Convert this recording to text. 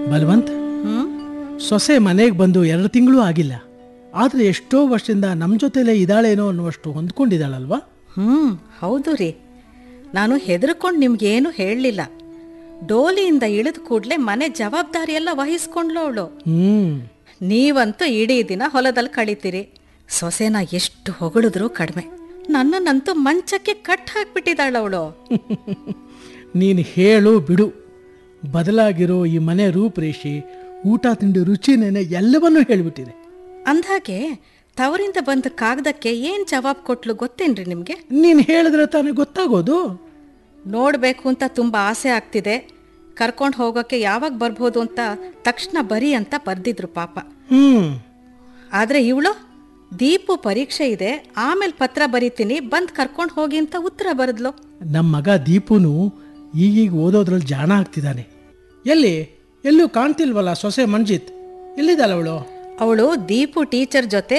ಬಲವಂತ್ ಹ್ಮ್ ಸೊಸೆ ಮನೆಗೆ ಬಂದು ಎರಡು ತಿಂಗಳೂ ಆಗಿಲ್ಲ ಆದರೆ ಎಷ್ಟೋ ವರ್ಷದಿಂದ ನಮ್ಮ ಜೊತೆಲೇ ಇದ್ದಾಳೇನೋ ಅನ್ನುವಷ್ಟು ಹೊಂದ್ಕೊಂಡಿದ್ದಾಳಲ್ವಾ ಹ್ಮ್ ಹೌದು ರೀ ನಾನು ಹೆದರ್ಕೊಂಡು ನಿಮ್ಗೇನು ಹೇಳಲಿಲ್ಲ ಡೋಲಿಯಿಂದ ಇಳಿದ ಕೂಡಲೇ ಮನೆ ಜವಾಬ್ದಾರಿ ಎಲ್ಲ ವಹಿಸ್ಕೊಂಡ್ಲು ಅವಳು ಹ್ಮ್ ನೀವಂತೂ ಇಡೀ ದಿನ ಹೊಲದಲ್ಲಿ ಕಳಿತೀರಿ ಸೊಸೆನ ಎಷ್ಟು ಹೊಗಳಿದ್ರು ಕಡಿಮೆ ನನ್ನನ್ನಂತೂ ಮಂಚಕ್ಕೆ ಕಟ್ ಹಾಕ್ಬಿಟ್ಟಿದ್ದಾಳ ಅವಳು ನೀನು ಹೇಳು ಬಿಡು ಬದಲಾಗಿರೋ ಈ ಮನೆ ರೂಪರೇಷೆ ಊಟ ತಿಂಡಿ ರುಚಿನೇನೆ ಎಲ್ಲವನ್ನೂ ಹೇಳಿಬಿಟ್ಟಿದೆ ಅಂದ್ಹಾಗೆ ತವರಿಂದ ಬಂದ ಕಾಗದಕ್ಕೆ ಏನ್ ಜವಾಬ್ ಕೊಟ್ಲು ಗೊತ್ತೇನ್ರಿ ನಿಮ್ಗೆ ನೀನು ಹೇಳಿದ್ರೆ ತಾನೇ ಗೊತ್ತಾಗೋದು ನೋಡ್ಬೇಕು ಅಂತ ತುಂಬಾ ಆಸೆ ಆಗ್ತಿದೆ ಕರ್ಕೊಂಡು ಹೋಗೋಕೆ ಯಾವಾಗ ಬರ್ಬೋದು ಅಂತ ತಕ್ಷಣ ಬರಿ ಅಂತ ಬರ್ದಿದ್ರು ಪಾಪ ಹ್ಮ್ ಆದ್ರೆ ಇವಳು ದೀಪು ಪರೀಕ್ಷೆ ಇದೆ ಆಮೇಲೆ ಪತ್ರ ಬರಿತೀನಿ ಬಂದ್ ಕರ್ಕೊಂಡು ಹೋಗಿ ಅಂತ ಉತ್ತರ ಬರೆದ್ಲು ನಮ್ಮ ಮಗ ದೀಪುನು ಈಗೀಗ ಓದೋದ್ರಲ್ಲಿ ಜಾಣ ಆಗ್ತಿದ್ದಾನೆ ಎಲ್ಲಿ ಎಲ್ಲೂ ಕಾಣ್ತಿಲ್ವಲ್ಲ ಸೊಸೆ ಮಂಜಿತ್ ಎಲ್ಲಿದ್ದಾಳ ಅವಳು ಅವಳು ದೀಪು ಟೀಚರ್ ಜೊತೆ